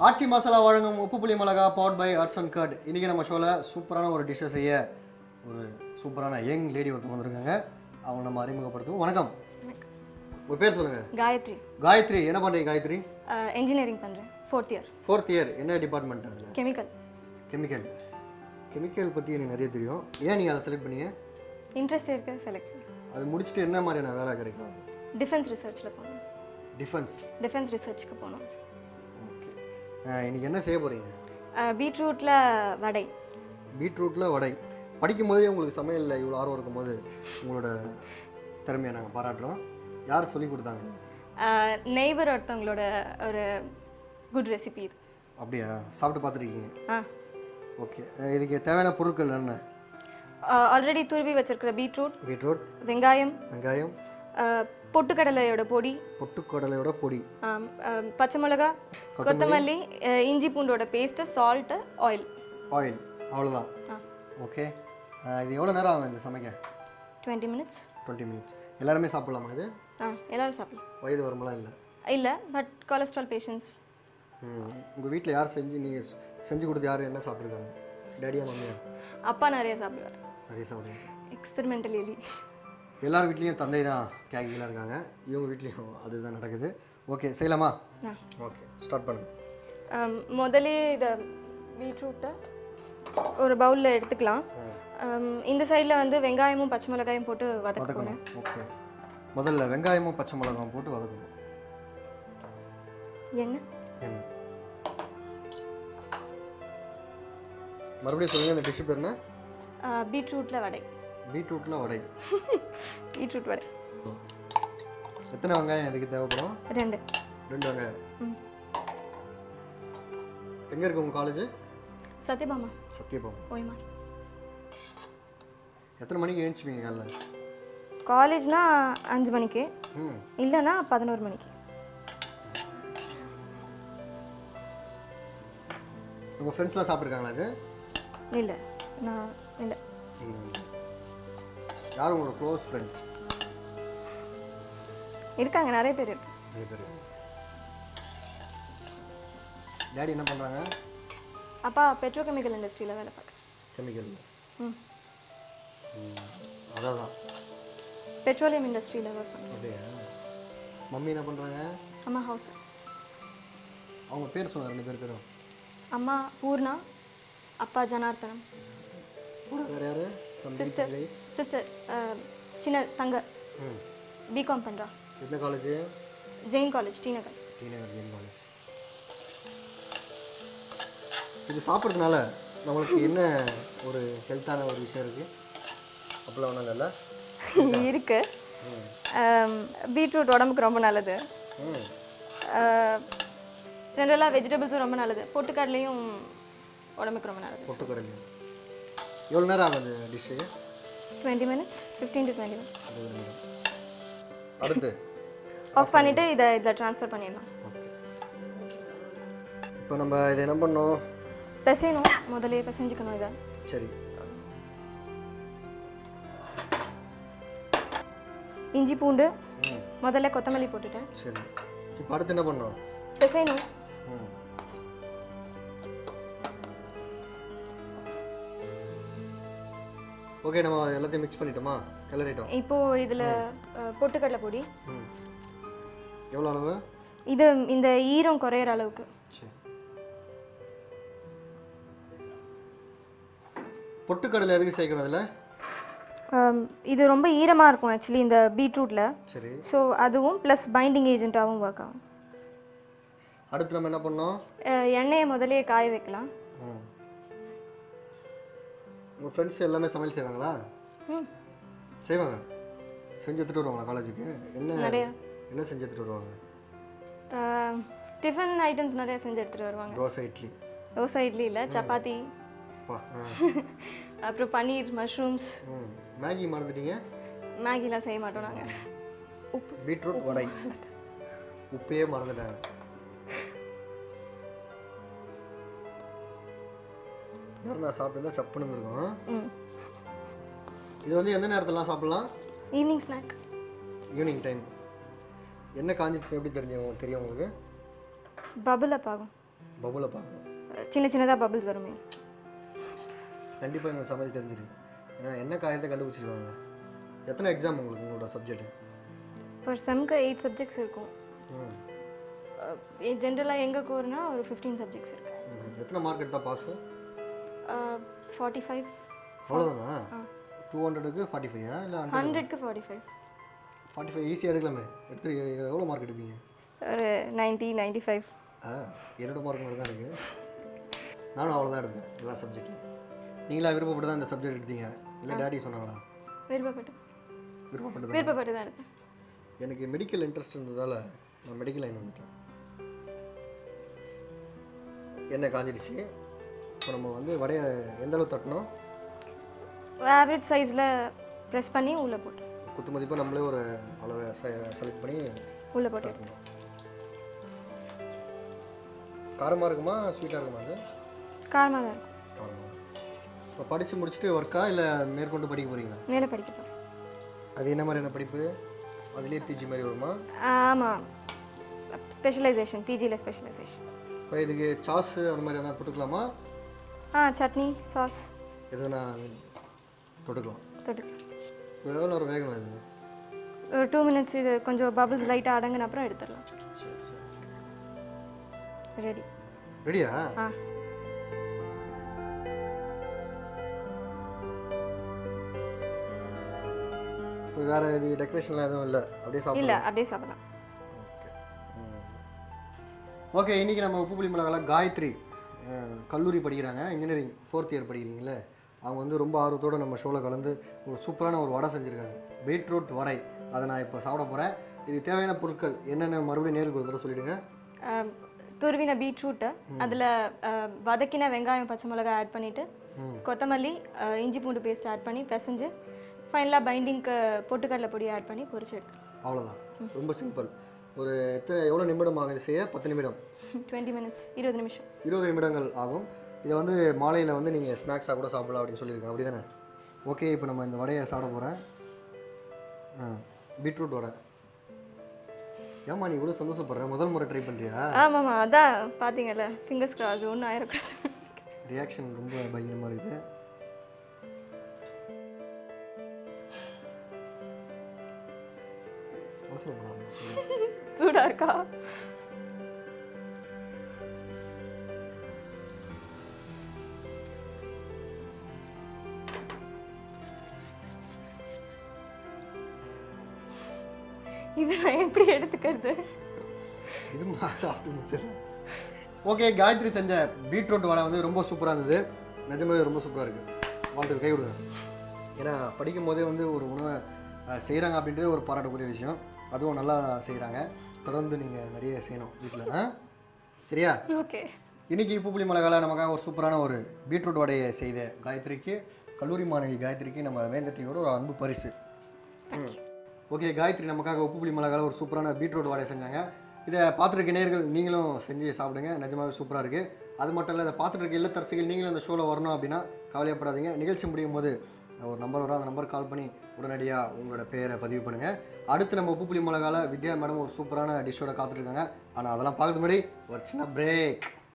ஆச்சி மசாலா வழங்கும் Uppu Puli Milaga powered by arts and cut இன்றைக்கி நம்ம ஷோவில் சூப்பரான ஒரு டிஷ்ஷை செய்ய ஒரு சூப்பரான யங் லேடி ஒருத்தவங்க வந்திருக்காங்க அவங்க நம்ம அறிமுகப்படுத்துவோம் வணக்கம் உங்கள் பேர் சொல்லுங்கள் காயத்ரி காயத்ரி என்ன பண்ணுறீங்க காயத்ரி இன்ஜினியரிங் பண்ணுறேன் ஃபோர்த் இயர் ஃபோர்த் இயர் என்ன டிபார்ட்மெண்ட் அதில் கெமிக்கல் கெமிக்கல் கெமிக்கல் பற்றி எனக்கு நிறைய தெரியும் ஏன் நீங்கள் அதை செலக்ட் பண்ணீங்க இன்ட்ரெஸ்ட் இருக்கு செலக்ட் அது முடிச்சுட்டு என்ன மாதிரியான வேலை கிடைக்கும் டிஃபென்ஸ் ரிசர்ச்சில் போகணும் டிஃபென்ஸ் டிஃபென்ஸ் ரிசர்ச்சுக்கு போகணும் ஓகே இன்னைக்கு என்ன செய்ய போகிறீங்க பீட்ரூட்டில் வடை பீட்ரூட்டில் வடை படிக்கும்போதே உங்களுக்கு சமையலில் இவ்வளோ ஆர்வம் இருக்கும்போது உங்களோட திறமையை நாங்கள் பாராட்டுறோம் யார் சொல்லி கொடுத்தாங்க நெய்பர் ஒருத்தவங்களோட ஒரு குட் ரெசிபி இது அப்படியா சாப்பிட்டு பார்த்துருக்கீங்க ஆ ஓகே இதுக்கு தேவையான பொருட்கள் என்ன ஆல்ரெடி துருவி வச்சிருக்கிற பீட்ரூட் பீட்ரூட் வெங்காயம் வெங்காயம் அஹ், பொட்டுக்கடலையோட பொடி பொட்டுக்கடலையோட பொடி ஆம், ஆம், பச்சை மிளகா கொத்தமல்லி அஹ், இஞ்சி பூண்டோட பேஸ்ட்டு சால்ட்டு ஆயில் ஆயில் அவ்வளோதான் ஆ ஓகே இது எவ்வளோ நேரம் ஆகும் இந்த சமைக்க டுவெண்ட்டி மினிட்ஸ் டுவெண்ட்டி மினிட்ஸ் எல்லாருமே சாப்பிட்லாமா இது ஆ எல்லோரும் சாப்பிடலாம் வயது வருமெல்லாம் இல்லை இல்லை பட் கொலஸ்ட்ரால் பேஷண்ட்ஸ் உங்கள் வீட்டில் யார் செஞ்சு நீங்கள் செஞ்சு கொடுத்து யார் என்ன சாப்பிட்ருக்காங்க டேடியா மம்மியா அப்பா நிறைய சாப்பிடுவார் நிறைய சாப்பிடுவாங்க எக்ஸ்பெரிமெண்டல் எலி எல்லார் வீட்லேயும் தந்தை தான் கேக்கிங்களாக இருக்காங்க இவங்க வீட்லேயும் அதுதான் நடக்குது ஓகே செய்யலாமா ஆ. ஓகே ஸ்டார்ட் பண்ணுங்க ஆம், முதல்ல இதை பீட்ரூட்டை ஒரு பவுலில் எடுத்துக்கலாம் ஆம், இந்த சைடில் வந்து வெங்காயமும் பச்சை மிளகாயும் போட்டு வதக்க போகிறேன் வதக்கணும் ஓகே முதல்ல வெங்காயமும் பச்சை மிளகாயும் போட்டு வதக்கணும் எண்ணெய் என்ன மறுபடியும் சொல்லுங்கள் இந்த டிஷ்ஷு பேர் என்ன பீட்ரூட்டில் வடை பீட்ரூட்டில் வடை பீட்ரூட் வடை எத்தனை வெங்காயம் இதுக்கு தேவைப்படும் ரெண்டு ரெண்டு வெங்காயம் ம். எங்கே இருக்கு உங்கள் காலேஜ் சத்யபாமா சத்யபாமா ஓய்மார் எத்தனை மணிக்கு எழுந்துச்சுப்பீங்க காலைல காலேஜ்னா அஞ்சு மணிக்கு ம் இல்லைன்னா பதினோரு மணிக்கு உங்கள் ஃப்ரெண்ட்ஸ்லாம் சாப்பிட்ருக்காங்களா இது இல்லை நான் இல்லை யார் உங்களோட க்ளோஸ் ஃப்ரெண்ட் இருக்காங்க நிறைய பேர் இருக்கு நிறைய பேர் டேடி என்ன பண்ணுறாங்க அப்பா பெட்ரோகெமிக்கல் இண்டஸ்ட்ரியில் வேலை பார்க்க கெமிக்கல் ம் அதான் தான் பெட்ரோலியம் இண்டஸ்ட்ரியில் ஒர்க் பண்ணுறேன் அப்படியா மம்மி என்ன பண்ணுறாங்க அம்மா ஹவுஸ் அவங்க பேர் சொன்னாங்க ரெண்டு பேர் பேரும் அம்மா பூர்ணா அப்பா ஜனார்த்தனம் கூட வேறு யார் தம்பி சிஸ்டர் தங்கை சிஸ்டர் சின்ன தங்க ம் பிகாம் பண்ணுறா எந்த college Jain college T Nagar T Nagar Jain college இது சாப்பிட்றதுனால நம்மளுக்கு என்ன ஒரு ஹெல்த்தான ஒரு விஷயம் இருக்குது அப்படிலாம் ஒன்றும் இல்லைல்ல இருக்கு பீட்ரூட் உடம்புக்கு ரொம்ப நல்லது ம் ஜென்ரலாக வெஜிடபிள்ஸும் ரொம்ப நல்லது பொட்டுக்கடலையும் உடம்புக்கு ரொம்ப நல்லது பொட்டுக்கடலை எவ்வளோ நேரம் ஆகும் அந்த dish twenty minutes fifteen to twenty minutes அடுத்து ஆஃப் பண்ணிவிட்டு இதை இதில் ட்ரான்ஸ்ஃபர் பண்ணிடலாம் ஓகே இப்போ நம்ம இதை என்ன பண்ணோம் பிசையணும் முதலே பிசைஞ்சுக்கணும் இதை சரி இஞ்சி பூண்டு ம் முதல்ல கொத்தமல்லி போட்டுட்டேன் சரி இப்போ அடுத்து என்ன பண்ணோம் பிசையணும் ம் ஓகே நம்ம எல்லாத்தையும் மிக்ஸ் பண்ணிட்டோமா கிளறிட்டோம் இப்போது இதில் பொட்டுக்கடலை பொடி ம் எவ்வளோ அளவு இது இந்த ஈரம் குறையிற அளவுக்கு சரி பொட்டுக்கடலை எதுக்கு சேர்க்கணும் அதில் ஆம், இது ரொம்ப ஈரமாக இருக்கும் ஆக்சுவலி இந்த பீட்ரூட்டில் சரி ஸோ அதுவும் ப்ளஸ் பைண்டிங் ஏஜென்ட்டாகவும் ஒர்க் ஆகும் அடுத்து நம்ம என்ன பண்ணோம் அஹ், எண்ணெயை முதலே காய வைக்கலாம் ம் உங்கள் ஃப்ரெண்ட்ஸ் எல்லாமே சமையல் செய்வாங்களா ம் செய்வாங்க செஞ்சு எடுத்துகிட்டு வருவாங்களா காலேஜுக்கு என்ன நிறைய. என்ன செஞ்சு எடுத்துகிட்டு வருவாங்க டிஃபன் ஐட்டம்ஸ் நிறைய செஞ்சு எடுத்துகிட்டு வருவாங்க தோசை இட்லி தோசை இட்லி இல்லை சப்பாத்தி பா ஆ அப்புறம் பன்னீர் மஷ்ரூம்ஸ் ம் மேகி மறந்துட்டீங்க மேகிலாம் செய்ய மாட்டோம் நாங்கள் பீட்ரூட் வடை உப்பையே மறந்துட்டாங்க நான் சாப்பிட்டு சப்புன்னு இருந்திருக்கோம் ம் இது வந்து எந்த நேரத்துலலாம் சாப்பிடலாம் ஈவினிங் ஸ்நாக் ஈவினிங் டைம் என்ன காஞ்சிச்சு எப்படி தெரிஞ்சு தெரியும் உங்களுக்கு பபுள் அப் ஆகும் பபுளை பார்க்கணும் சின்ன சின்னதாக பபிள்ஸ் வருமே கண்டிப்பாக எங்களுக்கு சமையல் தெரிஞ்சிருக்கு ஏன்னா என்ன காயத்தை கண்டுபிடிச்சிருக்காங்க எத்தனை எக்ஸாம் உங்களுக்கு உங்களோட சப்ஜெக்ட் இப்போ செம்க்கு எயிட் சப்ஜெக்ட்ஸ் இருக்கும் ஜென்ரலாக எங்கள் கோர்னா ஒரு ஃபிஃப்டீன் சப்ஜெக்ட்ஸ் இருக்கு எத்தனை மார்க் எடுத்தால் பாஸு ஃபார்ட்டி ஃபைவ் அவ்வளோதானா டூ ஹண்ட்ரடுக்கு ஃபார்ட்டி ஃபைவா இல்லை ஹண்ட்ரட் ஹண்ட்ரட்க்கு ஃபார்ட்டி ஃபைவ் ஃபார்ட்டி ஃபைவ் ஈஸியாக எடுக்கலாமே எடுத்து எ- எவ்வளோ மார்க் எடுப்பீங்க ஒரு நைன்ட்டி நைன்ட்டி ஃபைவ் ஆ என்னோட மார்க் மாதிரி தான் இருக்குது நானும் அவ்வளோதான் எடுப்பேன் எல்லா சப்ஜெக்ட்லையும் நீங்களா விருப்பப்பட்டு தான் இந்த சப்ஜெக்ட் எடுத்தீங்க இல்லை டேடி சொன்னாங்களா விருப்பப்பட்டு விருப்பப்பட்டு தான் விருப்பப்பட்டு தான் எடுத்தேன் எனக்கு மெடிக்கல் இன்ட்ரெஸ்ட் இருந்ததால் நான் மெடிக்கல் லைன் வந்துட்டேன் எண்ணெய் காஞ்சிடுச்சு இப்போ நம்ம வந்து வடையை எந்த அளவு தட்டணும் ஆவரேஜ் சைஸில் ப்ரெஸ் பண்ணி உள்ளே போட்டு குத்து மதிப்பாக நம்மளே ஒரு அளவை செலக்ட் பண்ணி உள்ளே போட்டு தட்டணும் காரமாக இருக்குமா ஸ்வீட்டாக இருக்குமா அது காரமாக தான் இருக்கும் காரமாக இப்போ படித்து முடிச்சுட்டு ஒர்க்கா இல்லை மேற்கொண்டு படிக்க போகிறீங்களா மேலே படிக்க போகிறேன் அது என்ன மாதிரியான படிப்பு அதுலேயே பிஜி மாதிரி வருமா ஆமாம் ஸ்பெஷலைசேஷன் பிஜியில் ஸ்பெஷலைசேஷன் இப்போ இதுக்கு சாஸு அந்த மாதிரி எதனா தொட்டுக்கலாமா ஆ சட்னி சாஸ் எதுனா தொட்டுக்கலாம் தொட்டுக்கலாம் இப்போ எவ்வளோ நேரம் வேகணும் இது ஒரு டூ மினிட்ஸ் இது கொஞ்சம் பபிள்ஸ் லைட்டாக அடங்கின அப்புறம் எடுத்துடலாம் சரி சரி ரெடி ரெடியா ஆ இப்போ வேறு இது டெக்கரேஷன்லாம் எதுவும் இல்லை அப்படியே சாப்பிடலாம் இல்லை அப்படியே சாப்பிடலாம் ஓகே இன்றைக்கி நம்ம உப்பு புளி மிளகால காயத்ரி அஹ், கல்லூரி படிக்கிறாங்க இன்ஜினியரிங் ஃபோர்த் இயர் படிக்கிறீங்களே அவங்க வந்து ரொம்ப ஆர்வத்தோடு நம்ம ஷோவில் கலந்து ஒரு சூப்பரான ஒரு வடை செஞ்சுருக்காங்க பீட்ரூட் வடை அதை நான் இப்போ சாப்பிட போகிறேன் இது தேவையான பொருட்கள் என்னென்ன மறுபடியும் நேருக்கு ஒரு தடவை சொல்லிவிடுங்க ஆம், துருவின பீட்ரூட்டு அதில் வதக்கின வெங்காயம் பச்சை மிளகாய் ஆட் பண்ணிவிட்டு கொத்தமல்லி ஆ, இஞ்சி பூண்டு பேஸ்ட் ஆட் பண்ணி பிசைஞ்சு ஃபைனலாக பைண்டிங்க்கு பொட்டுக்கடலை பொடி ஆட் பண்ணி பொரிச்சு எடுத்துக்கலாம் அவ்வளோதான் ரொம்ப சிம்பிள் ஒரு எத்தனை எவ்வளோ நிமிடம் ஆகுது செய்ய பத்து நிமிடம் டுவெண்ட்டி மினிட்ஸ் இருபது நிமிஷம் இருபது நிமிடங்கள் ஆகும் இதை வந்து மாலையில் வந்து நீங்கள் ஸ்நாக்ஸாக கூட சாப்பிடலாம் அப்படின்னு சொல்லியிருக்கேன் அப்படி தானே ஓகே இப்போ நம்ம இந்த வடையை சாப்பிட போகிறேன் ஆ பீட்ரூட் வடை ஏம்மா நீ இவ்வளோ சந்தோஷப்படுற முதல் முறை ட்ரை பண்ணுறியா ஆமாம்மா அதான் பார்த்தீங்கல்ல ஃபிங்கர்ஸ் கிராஸ் ஒன்றும் ஆயிடக்கூடாது ரியாக்ஷன் ரொம்ப பயங்கரமாக இருக்குது அவசரப்படாதம்மா. சூடாக இருக்கா இது நான் எப்படி எடுத்துக்கிறது இது சாப்பிட்டு முடிச்சிடலாம் ஓகே காயத்ரி செஞ்ச பீட்ரூட் வடை வந்து ரொம்ப சூப்பராக இருந்தது நிஜமாவே ரொம்ப சூப்பராக இருக்குது வாழ்த்துக்கு கை கொடுங்க ஏன்னா படிக்கும் போதே வந்து ஒரு உணவை செய்கிறாங்க அப்படின்றது ஒரு பாராட்டக்கூடிய விஷயம் அதுவும் நல்லா செய்கிறாங்க தொடர்ந்து நீங்கள் நிறைய செய்யணும் வீட்டில் ஆ சரியா ஓகே இன்னைக்கு உப்பு புளி மிளகால நமக்காக ஒரு சூப்பரான ஒரு பீட்ரூட் வடையை செய்த காயத்ரிக்கு கல்லூரி மாணவி காயத்ரிக்கு நம்ம வேந்தட்டியோட ஒரு அன்பு பரிசு ஓகே காயத்ரி நமக்காக உப்பு புளி மிளகால ஒரு சூப்பரான பீட்ரூட் வடை செஞ்சாங்க இதை பார்த்துருக்க நேர்கள் நீங்களும் செஞ்சு சாப்பிடுங்க நிஜமாவே சூப்பராக இருக்குது அது மட்டும் இல்லை இதை பார்த்துட்டு இருக்க இல்லத்தரசிகள் நீங்களும் இந்த ஷோவில் வரணும் அப்படின்னா கவலையப்படாதீங்க நிகழ்ச்சி முடியும் போது ஒரு நம்பர் வரும் அந்த நம்பர் கால் பண்ணி உடனடியாக உங்களோட பேரை பதிவு பண்ணுங்கள் அடுத்து நம்ம உப்பு புளி மிளகால வித்யா மேடம் ஒரு சூப்பரான டிஷ்ஷோட காத்துட்ருக்காங்க ஆனால் அதெல்லாம் பார்க்கறது முன்னாடி ஒரு சின்ன பிரேக்